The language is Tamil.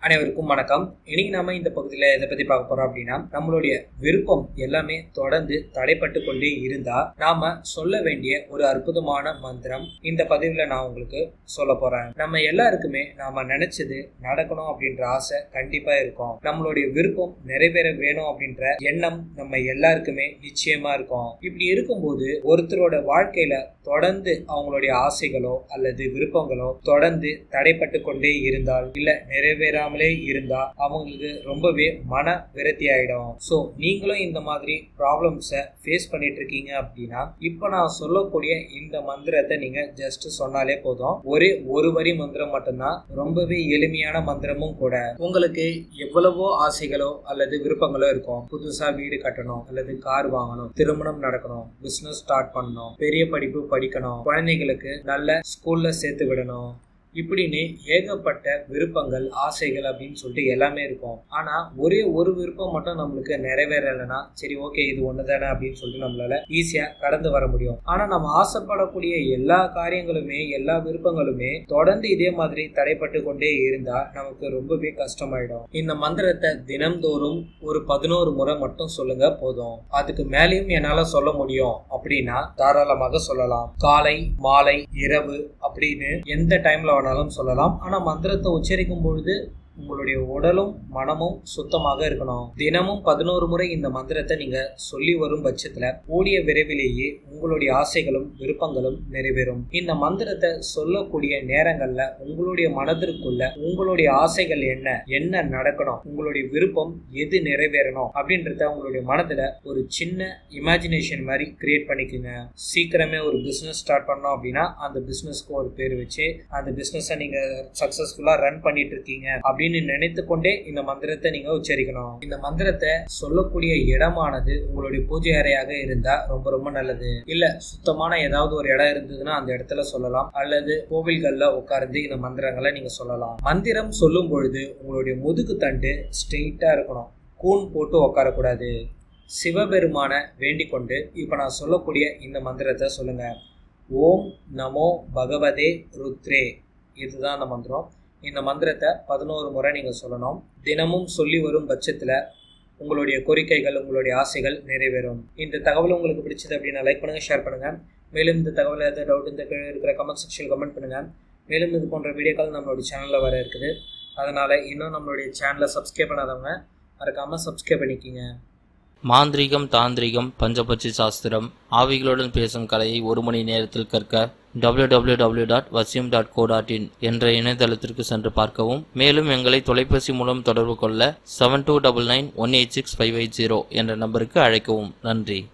அனைவருக்கும் வணக்கம் இன்னைக்கு நாம இந்த பகுதியில் எதை பத்தி பார்க்க போறோம் அப்படின்னா நம்மளுடைய விருப்பம் எல்லாமே தொடர்ந்து தடைப்பட்டு கொண்டே இருந்தா நாம சொல்ல வேண்டிய ஒரு அற்புதமான மந்திரம் இந்த பதிவுல நான் உங்களுக்கு சொல்ல போறேன் நம்ம எல்லாருக்குமே நாம நினைச்சது நடக்கணும் அப்படின்ற ஆசை கண்டிப்பா இருக்கும் நம்மளுடைய விருப்பம் நிறைவேற வேணும் அப்படின்ற எண்ணம் நம்ம எல்லாருக்குமே நிச்சயமா இருக்கும் இப்படி இருக்கும்போது ஒருத்தரோட வாழ்க்கையில தொடர்ந்து அவங்களுடைய ஆசைகளோ அல்லது விருப்பங்களோ தொடர்ந்து தடைப்பட்டு கொண்டே இருந்தால் இல்ல நிறைவேறாமலே இருந்தா அவங்களுக்கு ரொம்பவே மன விரக்தி ஆயிடும் ஸோ நீங்களும் இந்த மாதிரி ப்ராப்ளம்ஸை ஃபேஸ் பண்ணிட்டு இருக்கீங்க அப்படின்னா இப்போ நான் சொல்லக்கூடிய இந்த மந்திரத்தை நீங்க ஜஸ்ட் சொன்னாலே போதும் ஒரே ஒரு வரி மந்திரம் மட்டும்தான் ரொம்பவே எளிமையான மந்திரமும் கூட உங்களுக்கு எவ்வளவோ ஆசைகளோ அல்லது விருப்பங்களோ இருக்கும் புதுசா வீடு கட்டணும் அல்லது கார் வாங்கணும் திருமணம் நடக்கணும் பிசினஸ் ஸ்டார்ட் பண்ணணும் பெரிய படிப்பு படிக்கணும் குழந்தைகளுக்கு நல்ல ஸ்கூல்ல சேர்த்து விடணும் இப்படின்னு ஏகப்பட்ட விருப்பங்கள் ஆசைகள் அப்படின்னு சொல்லிட்டு எல்லாமே இருக்கும் ஆனா ஒரே ஒரு விருப்பம் மட்டும் நம்மளுக்கு நிறைவேறலைன்னா சரி ஓகே இது ஒண்ணுதானே அப்படின்னு சொல்லிட்டு நம்மளால ஈஸியா கடந்து வர முடியும் ஆனா நம்ம ஆசைப்படக்கூடிய எல்லா காரியங்களுமே எல்லா விருப்பங்களுமே தொடர்ந்து இதே மாதிரி தடைப்பட்டு கொண்டே இருந்தா நமக்கு ரொம்பவே கஷ்டமாயிடும் இந்த மந்திரத்தை தினம்தோறும் ஒரு பதினோரு முறை மட்டும் சொல்லுங்க போதும் அதுக்கு மேலேயும் என்னால சொல்ல முடியும் அப்படின்னா தாராளமாக சொல்லலாம் காலை மாலை இரவு அப்படின்னு எந்த டைம்ல வேணாலும் சொல்லலாம் ஆனா மந்திரத்தை உச்சரிக்கும் பொழுது உங்களுடைய உடலும் மனமும் சுத்தமாக இருக்கணும் தினமும் பதினோரு முறை இந்த மந்திரத்தை நீங்க சொல்லி வரும் பட்சத்துல கூடிய விரைவிலேயே உங்களுடைய ஆசைகளும் விருப்பங்களும் நிறைவேறும் இந்த மந்திரத்தை சொல்லக்கூடிய நேரங்கள்ல உங்களுடைய மனதிற்குள்ள உங்களுடைய ஆசைகள் என்ன என்ன நடக்கணும் உங்களுடைய விருப்பம் எது நிறைவேறணும் அப்படின்றத உங்களுடைய மனதுல ஒரு சின்ன இமேஜினேஷன் மாதிரி கிரியேட் பண்ணிக்கோங்க சீக்கிரமே ஒரு பிசினஸ் ஸ்டார்ட் பண்ணோம் அப்படின்னா அந்த பிசினஸ்க்கு ஒரு பேர் வச்சு அந்த பிசினஸை நீங்க சக்சஸ்ஃபுல்லா ரன் பண்ணிட்டு இருக்கீங்க அப்படின்னு நினைத்து கொண்டே இந்த மந்திரத்தை நீங்க உச்சரிக்கணும் இந்த மந்திரத்தை சொல்லக்கூடிய இடமானது உங்களுடைய பூஜை அறையாக இருந்தா ரொம்ப ரொம்ப நல்லது இல்ல சுத்தமான ஏதாவது ஒரு இடம் இருந்ததுன்னா அந்த இடத்துல சொல்லலாம் அல்லது கோவில்கள்ல உட்கார்ந்து இந்த மந்திரங்களை நீங்க சொல்லலாம் மந்திரம் சொல்லும் பொழுது உங்களுடைய முதுகு தண்டு ஸ்ட்ரெயிட்டா இருக்கணும் கூன் போட்டு உட்காரக்கூடாது சிவபெருமான வேண்டிக் கொண்டு இப்ப நான் சொல்லக்கூடிய இந்த மந்திரத்தை சொல்லுங்க ஓம் நமோ பகவதே ருத்ரே இதுதான் அந்த மந்திரம் இந்த மந்திரத்தை பதினோரு முறை நீங்கள் சொல்லணும் தினமும் சொல்லி வரும் பட்சத்தில் உங்களுடைய கோரிக்கைகள் உங்களுடைய ஆசைகள் நிறைவேறும் இந்த தகவல் உங்களுக்கு பிடிச்சது அப்படின்னா லைக் பண்ணுங்கள் ஷேர் பண்ணுங்கள் மேலும் இந்த தகவல் ஏதாவது டவுட் இந்த கீழே இருக்கிற கமெண்ட் செக்ஷன் கமெண்ட் பண்ணுங்கள் மேலும் இது போன்ற வீடியோக்கள் நம்மளுடைய சேனலில் வர இருக்குது அதனால் இன்னும் நம்மளுடைய சேனலை சப்ஸ்கிரைப் பண்ணாதவங்க மறக்காமல் சப்ஸ்கிரைப் பண்ணிக்கிங்க மாந்திரீகம் தாந்திரிகம் பஞ்சபட்சி சாஸ்திரம் ஆவிகளுடன் பேசும் கலையை ஒரு மணி நேரத்தில் கற்க www.vasyum.co.in டாட் வசியம் டாட் கோ டாட் இன் என்ற இணையதளத்திற்கு சென்று பார்க்கவும் மேலும் எங்களை தொலைபேசி மூலம் தொடர்பு கொள்ள seven two double nine one eight six five eight zero என்ற நம்பருக்கு அழைக்கவும் நன்றி